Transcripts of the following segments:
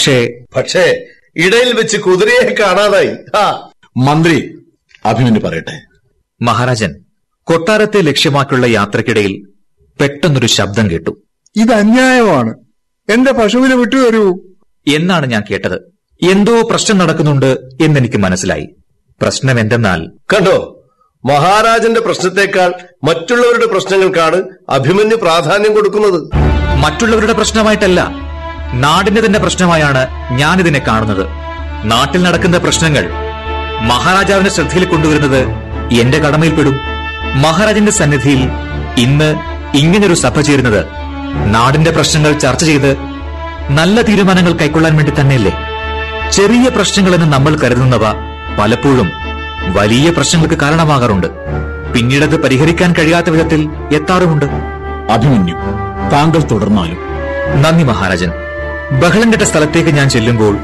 പക്ഷേ പക്ഷേ ഇടയിൽ വെച്ച് കുതിരയെ കാണാതായി ആ മന്ത്രി അഭിമന്യു പറയട്ടെ മഹാരാജൻ കൊട്ടാരത്തെ ലക്ഷ്യമാക്കിയുള്ള യാത്രക്കിടയിൽ പെട്ടെന്നൊരു ശബ്ദം കേട്ടു ഇത് അന്യായമാണ് എന്റെ പശുവിനെ വിട്ടുതരൂ എന്നാണ് ഞാൻ കേട്ടത് എന്തോ പ്രശ്നം നടക്കുന്നുണ്ട് എന്നെനിക്ക് മനസ്സിലായി പ്രശ്നം എന്തെന്നാൽ കണ്ടോ മഹാരാജന്റെ പ്രശ്നത്തെക്കാൾ മറ്റുള്ളവരുടെ പ്രശ്നങ്ങൾക്കാണ് അഭിമന്യു പ്രാധാന്യം കൊടുക്കുന്നത് മറ്റുള്ളവരുടെ പ്രശ്നമായിട്ടല്ല നാടിന്റെ തന്നെ പ്രശ്നമായാണ് ഞാനിതിനെ കാണുന്നത് നാട്ടിൽ നടക്കുന്ന പ്രശ്നങ്ങൾ മഹാരാജാവിന്റെ ശ്രദ്ധയിൽ കൊണ്ടുവരുന്നത് എന്റെ കടമയിൽപ്പെടും മഹാരാജന്റെ സന്നിധിയിൽ ഇന്ന് ഇങ്ങനൊരു സഭ ചേരുന്നത് നാടിന്റെ പ്രശ്നങ്ങൾ ചർച്ച ചെയ്ത് നല്ല തീരുമാനങ്ങൾ കൈക്കൊള്ളാൻ വേണ്ടി തന്നെയല്ലേ ചെറിയ പ്രശ്നങ്ങളെന്ന് നമ്മൾ കരുതുന്നവ പലപ്പോഴും വലിയ പ്രശ്നങ്ങൾക്ക് കാരണമാകാറുണ്ട് പിന്നീടത് പരിഹരിക്കാൻ കഴിയാത്ത വിധത്തിൽ എത്താറുമുണ്ട് അഭിമന്യു താങ്കൾ തുടർന്നാലും നന്ദി മഹാരാജൻ ബഹളം കെട്ട സ്ഥലത്തേക്ക് ഞാൻ ചെല്ലുമ്പോൾ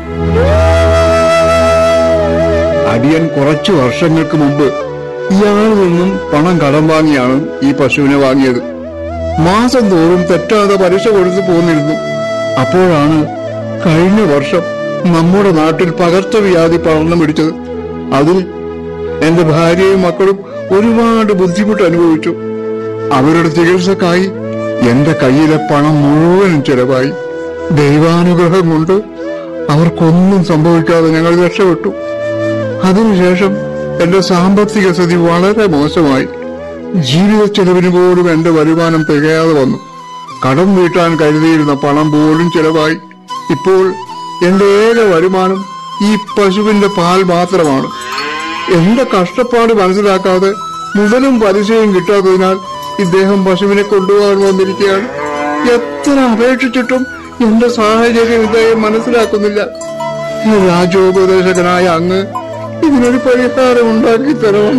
അടിയൻ കുറച്ചു വർഷങ്ങൾക്ക് മുമ്പ് ഇയാളിൽ നിന്നും പണം കടം വാങ്ങിയാണ് ഈ പശുവിനെ വാങ്ങിയത് മാസം തോറും തെറ്റാതെ പലിശ കൊടുത്തു പോന്നിരുന്നു അപ്പോഴാണ് കഴിഞ്ഞ വർഷം നമ്മുടെ നാട്ടിൽ പകർച്ചവ്യാധി പടർന്നു പിടിച്ചത് അതിൽ എന്റെ ഭാര്യയും മക്കളും ഒരുപാട് ബുദ്ധിമുട്ട് അനുഭവിച്ചു അവരുടെ ചികിത്സക്കായി എന്റെ കയ്യിലെ പണം മുഴുവനും ചെലവായി ദൈവാനുഗ്രഹം കൊണ്ട് അവർക്കൊന്നും സംഭവിക്കാതെ ഞങ്ങൾ രക്ഷപ്പെട്ടു അതിനുശേഷം എന്റെ സാമ്പത്തിക സ്ഥിതി വളരെ മോശമായി ജീവിത ചെലവിന് പോലും എന്റെ വരുമാനം തികയാതെ വന്നു കടം വീട്ടാൻ കരുതിയിരുന്ന പണം പോലും ചെലവായി ഇപ്പോൾ എന്റെ ഏക വരുമാനം ഈ പശുവിന്റെ പാൽ മാത്രമാണ് എന്റെ കഷ്ടപ്പാട് മനസ്സിലാക്കാതെ മുതലും പലിശയും കിട്ടാത്തതിനാൽ ഇദ്ദേഹം പശുവിനെ കൊണ്ടുപോകാൻ വന്നിരിക്കുകയാണ് എത്ര അപേക്ഷിച്ചിട്ടും എന്റെ സാഹചര്യം ഇദ്ദേഹം മനസ്സിലാക്കുന്നില്ല രാജോപദേശകനായ അങ്ങ് ഇതിനൊരു പരിഹാരം ഉണ്ടാക്കി തരണം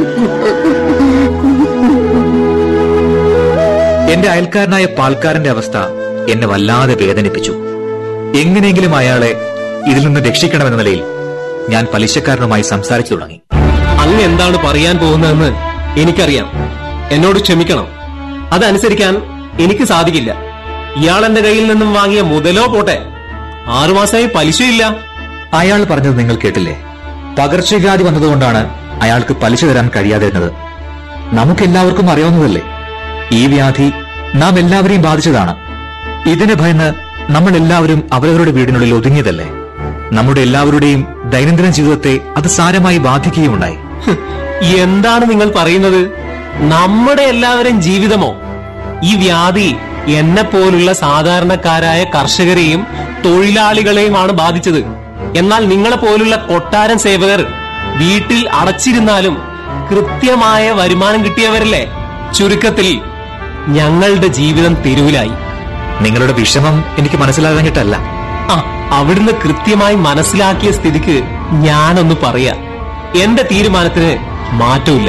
എന്റെ അയൽക്കാരനായ പാൽക്കാരന്റെ അവസ്ഥ എന്നെ വല്ലാതെ വേദനിപ്പിച്ചു എങ്ങനെയെങ്കിലും അയാളെ ഇതിൽ നിന്ന് രക്ഷിക്കണമെന്ന നിലയിൽ ഞാൻ പലിശക്കാരനുമായി സംസാരിച്ചു തുടങ്ങി അങ്ങ് എന്താണ് പറയാൻ പോകുന്നതെന്ന് എനിക്കറിയാം എന്നോട് ക്ഷമിക്കണം അതനുസരിക്കാൻ എനിക്ക് സാധിക്കില്ല ഇയാൾ എന്റെ കയ്യിൽ നിന്നും വാങ്ങിയ മുതലോ പോട്ടെ ആറുമാസമായി പലിശയില്ല അയാൾ പറഞ്ഞത് നിങ്ങൾ കേട്ടില്ലേ പകർച്ചവ്യാധി വന്നതുകൊണ്ടാണ് അയാൾക്ക് പലിശ തരാൻ കഴിയാതിരുന്നത് നമുക്കെല്ലാവർക്കും അറിയാവുന്നതല്ലേ ഈ വ്യാധി നാം എല്ലാവരെയും ബാധിച്ചതാണ് ഇതിനെ ഭയന്ന് നമ്മൾ എല്ലാവരും അവരവരുടെ വീടിനുള്ളിൽ ഒതുങ്ങിയതല്ലേ നമ്മുടെ എല്ലാവരുടെയും ദൈനംദിന ജീവിതത്തെ അത് സാരമായി ബാധിക്കുകയുണ്ടായി ഹ്, എന്താണ് നിങ്ങൾ പറയുന്നത് നമ്മുടെ എല്ലാവരും ജീവിതമോ ഈ വ്യാധി എന്നെ പോലുള്ള സാധാരണക്കാരായ കർഷകരെയും തൊഴിലാളികളെയുമാണ് ബാധിച്ചത് എന്നാൽ നിങ്ങളെ പോലുള്ള കൊട്ടാരം സേവകർ വീട്ടിൽ അടച്ചിരുന്നാലും കൃത്യമായ വരുമാനം കിട്ടിയവരല്ലേ ചുരുക്കത്തിൽ ഞങ്ങളുടെ ജീവിതം തെരുവിലായി നിങ്ങളുടെ വിഷമം എനിക്ക് മനസ്സിലാകാഞ്ഞിട്ടല്ല ആ അവിടുന്ന് കൃത്യമായി മനസ്സിലാക്കിയ സ്ഥിതിക്ക് ഞാനൊന്ന് പറയാ എന്റെ തീരുമാനത്തിന് മാറ്റമില്ല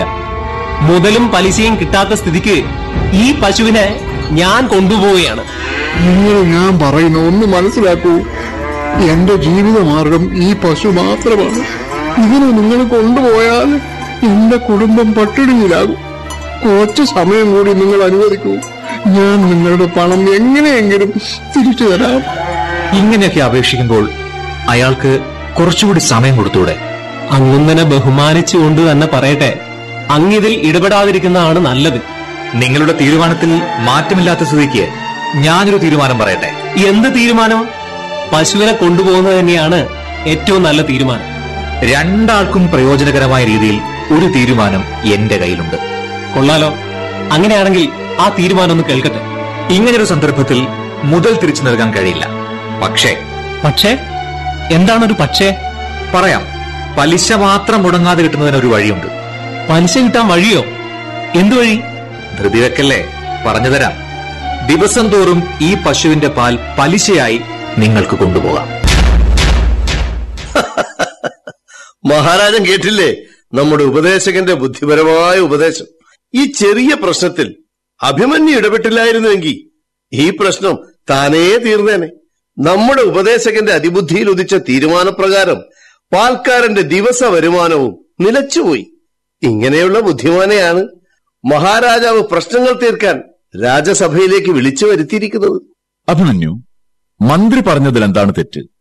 മുതലും പലിശയും കിട്ടാത്ത സ്ഥിതിക്ക് ഈ പശുവിനെ ഞാൻ കൊണ്ടുപോവുകയാണ് നിങ്ങൾ ഞാൻ പറയുന്ന ഒന്ന് മനസ്സിലാക്കൂ എന്റെ ജീവിതമാർഗം ഈ പശു മാത്രമാണ് ഇതിനെ നിങ്ങൾ കൊണ്ടുപോയാൽ എന്റെ കുടുംബം പട്ടിണിയിലാകും കുറച്ച് സമയം കൂടി നിങ്ങൾ അനുവദിക്കൂ ഞാൻ നിങ്ങളുടെ പണം എങ്ങനെയെങ്കിലും തിരിച്ചു തരാം ഇങ്ങനെയൊക്കെ അപേക്ഷിക്കുമ്പോൾ അയാൾക്ക് കുറച്ചുകൂടി സമയം കൊടുത്തൂടെ അങ്ങനെ ബഹുമാനിച്ചുകൊണ്ട് തന്നെ പറയട്ടെ അങ്ങിതിൽ ഇടപെടാതിരിക്കുന്നതാണ് നല്ലത് നിങ്ങളുടെ തീരുമാനത്തിൽ മാറ്റമില്ലാത്ത സ്ഥിതിക്ക് ഞാനൊരു തീരുമാനം പറയട്ടെ എന്ത് തീരുമാനം പശുവിനെ കൊണ്ടുപോകുന്നത് തന്നെയാണ് ഏറ്റവും നല്ല തീരുമാനം രണ്ടാൾക്കും പ്രയോജനകരമായ രീതിയിൽ ഒരു തീരുമാനം എന്റെ കയ്യിലുണ്ട് കൊള്ളാലോ അങ്ങനെയാണെങ്കിൽ ആ തീരുമാനം ഒന്ന് കേൾക്കട്ടെ ഇങ്ങനൊരു സന്ദർഭത്തിൽ മുതൽ തിരിച്ചു നൽകാൻ കഴിയില്ല പക്ഷേ പക്ഷേ എന്താണൊരു പക്ഷേ പറയാം പലിശ മാത്രം മുടങ്ങാതെ കിട്ടുന്നതിന് ഒരു വഴിയുണ്ട് പലിശ കിട്ടാൻ വഴിയോ എന്തു വഴി ധൃതി വെക്കല്ലേ പറഞ്ഞുതരാം ദിവസം തോറും ഈ പശുവിന്റെ പാൽ പലിശയായി നിങ്ങൾക്ക് കൊണ്ടുപോകാം മഹാരാജൻ കേട്ടില്ലേ നമ്മുടെ ഉപദേശകന്റെ ബുദ്ധിപരമായ ഉപദേശം ഈ ചെറിയ പ്രശ്നത്തിൽ അഭിമന്യു ഇടപെട്ടില്ലായിരുന്നുവെങ്കിൽ ഈ പ്രശ്നം താനേ തീർന്നേനെ നമ്മുടെ ഉപദേശകന്റെ അതിബുദ്ധിയിൽ ഉദിച്ച തീരുമാനപ്രകാരം പാൽക്കാരന്റെ ദിവസ വരുമാനവും നിലച്ചുപോയി ഇങ്ങനെയുള്ള ബുദ്ധിമാനെയാണ് മഹാരാജാവ് പ്രശ്നങ്ങൾ തീർക്കാൻ രാജസഭയിലേക്ക് വിളിച്ചു വരുത്തിയിരിക്കുന്നത് അഭിമന്യു മന്ത്രി പറഞ്ഞതിൽ എന്താണ് തെറ്റ്